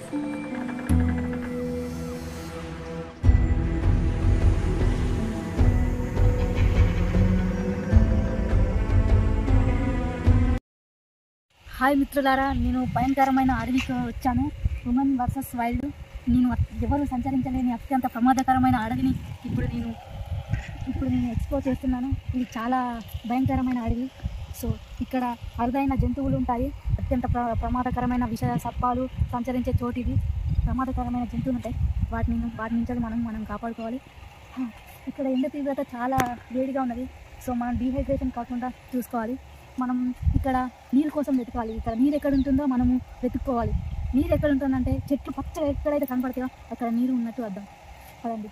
Hi మిత్రులారా నేను భయంకరమైన అడవికి వచ్చాను ఉమెన్ వర్సెస్ వైల్డ్ నేను అత్- ఎవరు సంచరించలేని అత్యంత ప్రమాదకరమైన అడవిని ఇప్పుడు నేను ఇప్పుడు నేను ఎక్స్ప్లోర్ చేస్తున్నాను ఇది చాలా భయంకరమైన అడవి సో ఇక్కడ అరుదైన జంతువులు ఉంటాయి అత్యంత ప్ర ప్రమాదకరమైన విష సర్పాలు సంచరించే చోటు ఇది ప్రమాదకరమైన జంతువులు ఉంటాయి వాటిని వాటి నుంచి మనం మనం కాపాడుకోవాలి హ, ఇక్కడ ఎండ తీవ్రత చాలా వేడిగా ఉన్నది సో మనం డీహైడ్రేషన్ కాకుండా చూసుకోవాలి మనం ఇక్కడ నీరు కోసం వెతకాలి ఇక్కడ నీరు ఎక్కడ ఉంటుందో మనము వెతుక్కోవాలి నీరు ఎక్కడ ఉంటుందంటే చెట్లు పచ్చగా ఎక్కడైతే కనపడతాయో అక్కడ నీరు ఉన్నట్టు అర్థం పదండి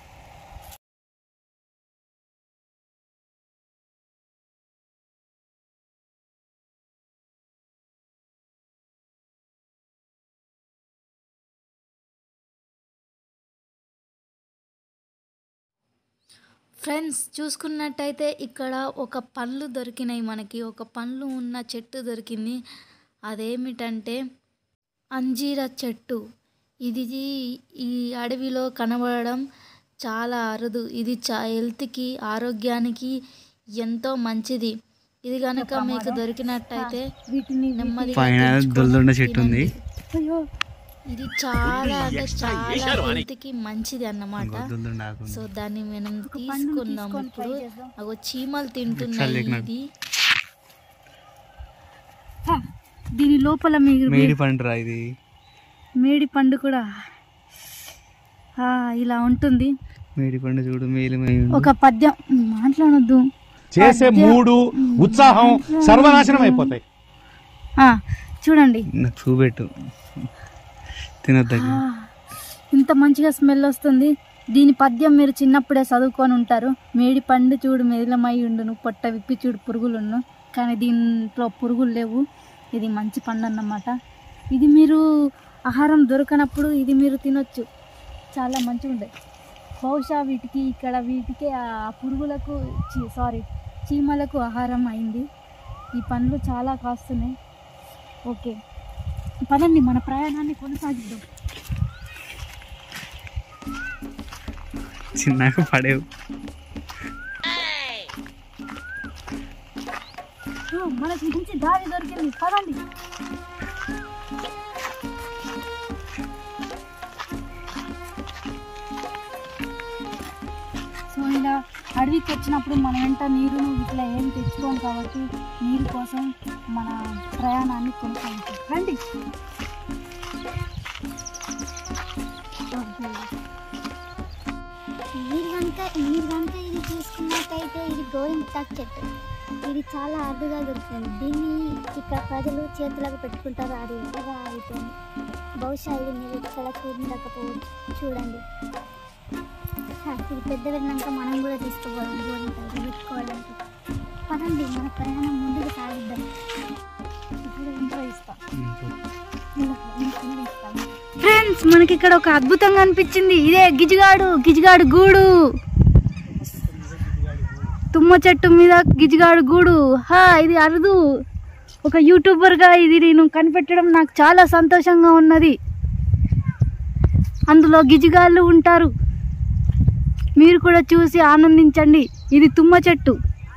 ఫ్రెండ్స్ చూసుకున్నట్టయితే ఇక్కడ ఒక పండ్లు దొరికినాయి మనకి ఒక పండ్లు ఉన్న చెట్టు దొరికింది అదేమిటంటే అంజీర చెట్టు ఇది ఈ అడవిలో కనబడడం చాలా అరుదు ఇది చా హెల్త్కి ఆరోగ్యానికి ఎంతో మంచిది ఇది కనుక మీకు దొరికినట్టయితే వీటిని నెమ్మదిగా పైన తెంచుకొని దొల్లుండ చెట్టు ఉంది. తినండి. అయ్యో ఇది చాలా అంటే చాలా హెల్త్కి మంచిది అన్నమాట గొద్దుండు ఆకు ఉంది. సో దాన్ని మనం ఒక పండుని తీసుకుందాం తీసుకొని ఇప్పుడు try చేద్దాం. అగో చీమలు ఒకసారి తింటున్నాయి లేకినాడు. ఇది హ, దీని లోపల మీరు మేడి పండురా ఇది మేడి పండు కూడా ఆ, ఇలా ఉంటుంది మేడి పండు చూడు మేలు మై ఉంది. ఒక పద్యం మాట్లాడొద్దు చేసే మూడు ఉత్సాహం సర్వనాశనం అయిపోతాయి ఆ, చూడండి నాకు చూపెట్టు తినొద్దకి ఆ, ఇంత మంచిగా స్మెల్ వస్తుంది దీని పద్యం మీరు చిన్నప్పుడే చదువుకొని ఉంటారు మేడి పండు చూడు మెదిలమై ఉండును పొట్ట విప్పి చూడు పురుగులున్ను కానీ దీంట్లో పురుగులు లేవు ఇది మంచి పండు అన్నమాట ఇది మీరు ఆహారం దొరకనప్పుడు ఇది మీరు తినొచ్చు చాలా మంచిగా ఉంటాయి బహుశా వీటికి ఇక్కడ వీటికి ఆ పురుగులకు సారీ చీమలకు ఆహారం అయింది ఈ పండ్లు చాలా కాస్తున్నాయి ఓకే పదండి మన ప్రయాణాన్ని కొనసాగిద్దాం చిన్నగా పడేవు ఓ, మనకి మంచి దారి దొరికింది పదండి సో ఇలా అడవికి వచ్చినప్పుడు మన వెంట నీరును ఇట్లా ఏం తెచ్చుకోం కాబట్టి నీరు కోసం మన ప్రయాణాన్ని కొనసాగుతాం రండి మీరు కనుక మీరు కనుక ఇది చూసుకున్నట్టయితే ఇది గోరింటాక్ చెట్టు ఇది చాలా అరుదుగా దొరుకుతుంది దీన్ని ఇక్కడ ప్రజలు చేతులకు పెట్టుకుంటారు అది ఎర్రగా అయిపోయింది బహుశా ఇది మీరు ఇక్కడ చూడకపోవచ్చు చూడండి హా, ఇది పెద్ద వెళ్ళినాక మనం కూడా తీసుకోవాలి గోరింటాకు పెట్టుకోవాలంటే పదండి మన ప్రయాణం ముందుకు సాగిద్దాం ఇప్పుడు ఇంట్లో ఇస్తా ఫ్రెండ్స్ మనకి ఇక్కడ ఒక అద్భుతంగా అనిపించింది ఇదే గిజిగాడు గిజిగాడు గూడు తుమ్మ చెట్టు మీద గిజిగాడు గూడు హా ఇది అరుదు ఒక యూట్యూబర్గా ఇది నేను కనిపెట్టడం నాకు చాలా సంతోషంగా ఉన్నది అందులో గిజిగాళ్ళు ఉంటారు మీరు కూడా చూసి ఆనందించండి ఇది తుమ్మ చెట్టు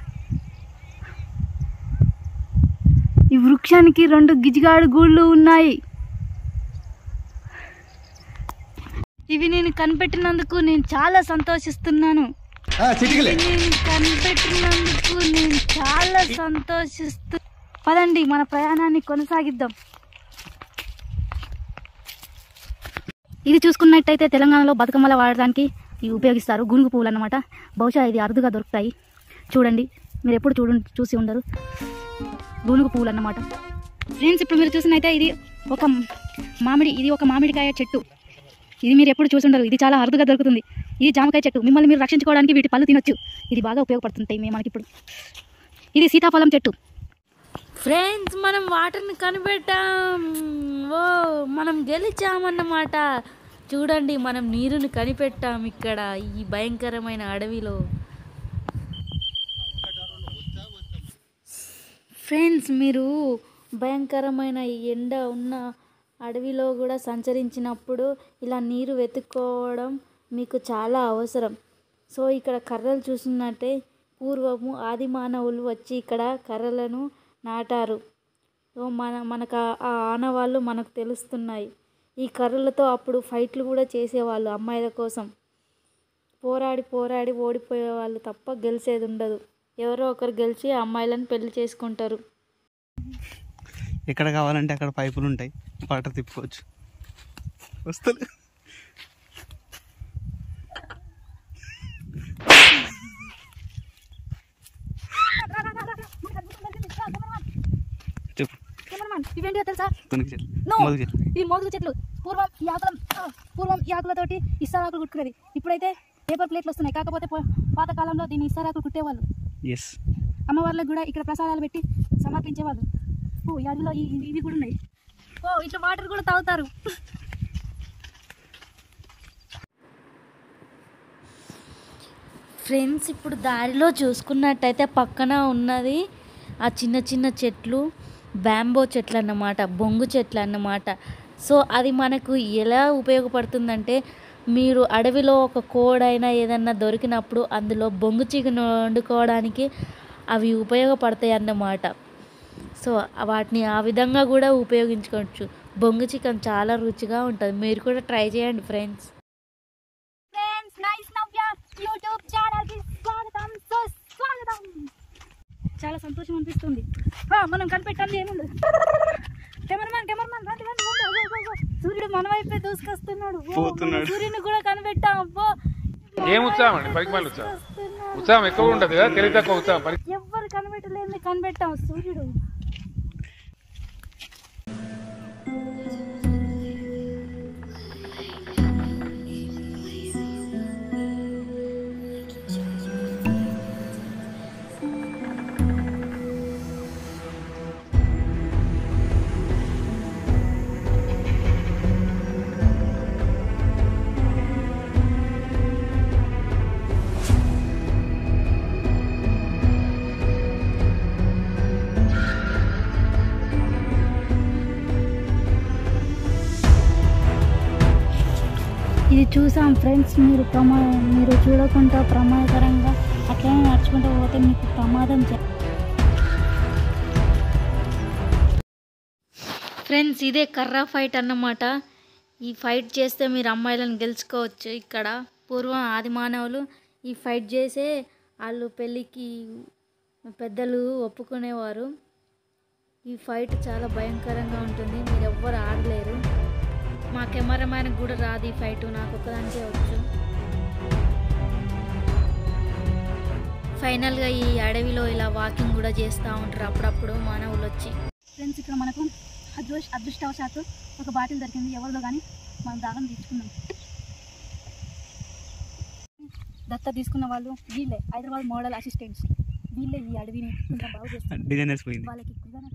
ఈ వృక్షానికి రెండు గిజిగాడు గూళ్ళు ఉన్నాయి ఇవి నేను కనిపెట్టినందుకు నేను చాలా సంతోషిస్తున్నాను చిటికలే నేను కనిపెట్టినందుకు నేను చాలా సంతోషిస్తూ పదండి మన ప్రయాణాన్ని కొనసాగిద్దాం ఇది చూసుకున్నట్టయితే తెలంగాణలో బతుకమ్మల వాడడానికి ఇవి ఉపయోగిస్తారు గునుగు పువ్వులు అన్నమాట బహుశా ఇది అరుదుగా దొరుకుతాయి చూడండి మీరు ఎప్పుడు చూడు చూసి ఉండరు గునుగు పువ్వులు అన్నమాట ఫ్రెండ్స్ ఇప్పుడు మీరు చూసినైతే ఇది ఒక మామిడి ఇది ఒక మామిడికాయ చెట్టు ఇది మీరు ఎప్పుడు చూసి ఉండరు ఇది చాలా అరుదుగా దొరుకుతుంది ఇది జామకాయ చెట్టు మిమ్మల్ని మీరు రక్షించుకోవడానికి వీటి పళ్ళు తినొచ్చు ఇది బాగా ఉపయోగపడుతుంటాయి మేము మనకి ఇప్పుడు ఇది సీతాఫలం చెట్టు ఫ్రెండ్స్ మనం వాటర్ని కనిపెట్టాం ఓ మనం గెలిచామన్నమాట చూడండి మనం నీరుని కనిపెట్టాం ఇక్కడ ఈ భయంకరమైన అడవిలో ఫ్రెండ్స్ మీరు భయంకరమైన ఈ ఎండ ఉన్న అడవిలో కూడా సంచరించినప్పుడు ఇలా నీరు వెతుక్కోవడం మీకు చాలా అవసరం సో ఇక్కడ కర్రలు చూసినట్టే పూర్వము ఆది మానవులు వచ్చి ఇక్కడ కర్రలను నాటారు సో మన మనకు ఆ- ఆ ఆనవాళ్ళు మనకు తెలుస్తున్నాయి ఈ కర్రలతో అప్పుడు ఫైట్లు కూడా చేసేవాళ్ళు అమ్మాయిల కోసం పోరాడి పోరాడి ఓడిపోయే వాళ్ళు తప్ప గెలిచేది ఉండదు ఎవరో ఒకరు గెలిచి ఆ అమ్మాయిలను పెళ్లి చేసుకుంటారు ఎక్కడ కావాలంటే అక్కడ పైపులు ఉంటాయి వాటర్ తిప్పుకోవచ్చు వస్తలే చెప్పు కెమెరామన్ ఇవేంటిదో తెలుసా కొనికి చెట్లు No. మొదలు చెట్లు ఈ మోదుగు చెట్లు పూర్వం ఈ ఆకుల ఆ, పూర్వం ఈ ఆకులతోటి ఇస్తారాకులు కుట్టుకునేది ఇప్పుడైతే పేపర్ ప్లేట్లు వస్తున్నాయి కాకపోతే పో- పాతకాలంలో దీన్ని ఇస్తారాకులు కుట్టేవాళ్ళు ఎస్ అమ్మవార్లకు కూడా ఇక్కడ ప్రసాదాలు పెట్టి సమర్పించేవాళ్ళు ఓ ఈ అడవిలో ఈ- ఇవి కూడా ఉన్నాయి ఓ ఇట్లా వాటర్ కూడా తాగుతారు ఫ్రెండ్స్ ఇప్పుడు దారిలో చూసుకున్నట్టయితే పక్కన ఉన్నది ఆ చిన్న చిన్న చెట్లు బ్యాంబో చెట్లు అన్నమాట బొంగు చెట్లు అన్నమాట సో అది మనకు ఎలా ఉపయోగపడుతుందంటే మీరు అడవిలో ఒక కోడైనా ఏదన్నా దొరికినప్పుడు అందులో బొంగు చికెన్ వండుకోవడానికి అవి ఉపయోగపడతాయి అన్నమాట సో వాటిని ఆ విధంగా కూడా ఉపయోగించుకోవచ్చు బొంగు చికెన్ చాలా రుచిగా ఉంటుంది మీరు కూడా ట్రై చేయండి friends friends nice Navya YouTube channel కి స్వాగతం సుస్వాగతం చాలా సంతోషం అనిపిస్తుంది ఆ, మనం కనిపెట్టాలి ఏముండదు కెమెరామాన్ కెమెరామాన్ రండి రండి రండి అగో, అగో, అగో. సూర్యుడు మన వైపే దూసుకొస్తున్నాడు ఓ, పోతున్నాడు. మనం సూర్యుని కూడా కనిపెట్టాం అబ్బో ఏం ఉత్సాహం అండి పనికి మళ్ళీ ఉత్సాహం ఉత్సాహం ఎక్కువ ఉంటుంది కదా తెలివి తక్కువ ఉత్సాహం పని ఎవ్వరు కనిపెట్టలేదు కనిపెట్టాం సూర్యుడు ఇది చూసాం ఫ్రెండ్స్ మీరు ప్రమా మీరు చూడకుండా ప్రమాదకరంగా అట్లనే నడుచుకుంటూ పోతే మీకు ప్రమాదం జ- ఫ్రెండ్స్ ఇదే కర్రా ఫైట్ అన్నమాట ఈ ఫైట్ చేస్తే మీరు అమ్మాయిలను గెలుచుకోవచ్చు ఇక్కడ పూర్వం ఆది మానవులు ఈ ఫైట్ చేసే వాళ్ళు పెళ్ళికి పెద్దలు ఒప్పుకునేవారు ఈ ఫైట్ చాలా భయంకరంగా ఉంటుంది మీరు ఎవ్వరు ఆడలేరు మా కెమెరామ్యాన్కి కూడా రాదు ఈ ఫైట్ నాకు ఒక్కదానికే వచ్చు ఫైనల్గా ఈ అడవిలో ఇలా వాకింగ్ కూడా చేస్తూ ఉంటారు అప్పుడప్పుడు మానవులు వచ్చి ఫ్రెండ్స్ ఇక్కడ మనకు అదృష్ అదృష్టవశాత్తు ఒక బాటిల్ దొరికింది ఎవరిలో కానీ మనం దాగం తీసుకున్నాం దత్త తీసుకున్న వాళ్ళు వీళ్ళే హైదరాబాద్ మోడల్ అసిస్టెంట్స్ వీళ్ళే ఈ అడవిని కొంచెం బాగు చేస్తారు డిజైనర్స్ పోయింది వాళ్ళకి కుదరక